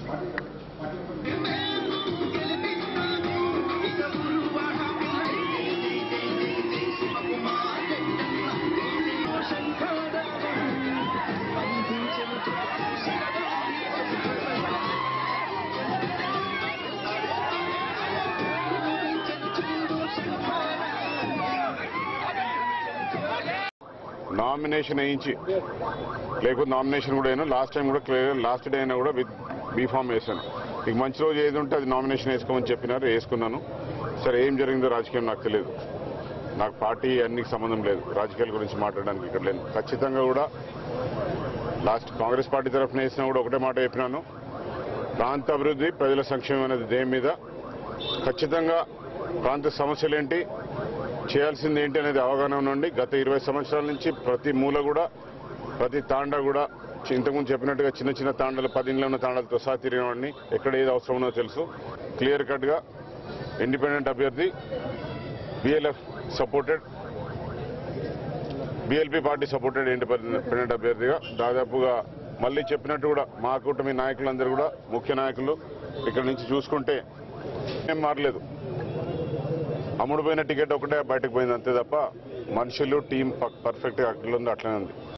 nomination వేయించి లేకపోతే nomination కూడా అయినా లాస్ట్ టైం కూడా క్లియర్ లాస్ట్ డే అయినా కూడా విత్ బీఫామ్ వేసాను మీకు మంచి రోజు ఏది ఉంటే అది నామినేషన్ వేసుకోమని చెప్పినారు వేసుకున్నాను సరే ఏం జరిగిందో రాజకీయం నాకు తెలియదు నాకు పార్టీ అన్నికి సంబంధం లేదు రాజకీయాల గురించి మాట్లాడడానికి ఇక్కడ లేదు ఖచ్చితంగా కూడా లాస్ట్ కాంగ్రెస్ పార్టీ తరఫున వేసినా కూడా ఒకటే మాట చెప్పినాను ప్రాంత అభివృద్ధి ప్రజల సంక్షేమం అనేది దేని మీద ఖచ్చితంగా ప్రాంత సమస్యలు ఏంటి చేయాల్సింది ఏంటి అనేది అవగాహన ఉండండి గత ఇరవై సంవత్సరాల నుంచి ప్రతి మూల కూడా ప్రతి తాండా కూడా చి- ఇంతకుముందు చెప్పినట్టుగా చిన్న చిన్న తాండాలు పది ఇండ్ల ఉన్న తాండాలతో సహా తిరిగిన వాడిని ఎక్కడ ఏది అవసరం ఉన్నదో తెలుసు క్లియర్ కట్ గా ఇండిపెండెంట్ అభ్యర్థి BLF supported BLP party supported independent అభ్యర్థిగా దాదాపుగా మళ్ళీ చెప్పినట్టు కూడా మా కూటమి నాయకులందరూ కూడా ముఖ్య నాయకులు ఇక్కడ నుంచి చూసుకుంటే ఏం మారలేదు అమ్ముడు పోయిన టికెట్ ఒకటే బయటకు పోయింది అంతే తప్ప మనుషులు టీం పర్ఫెక్ట్గా అట్లా ఉంది అట్లనే ఉంది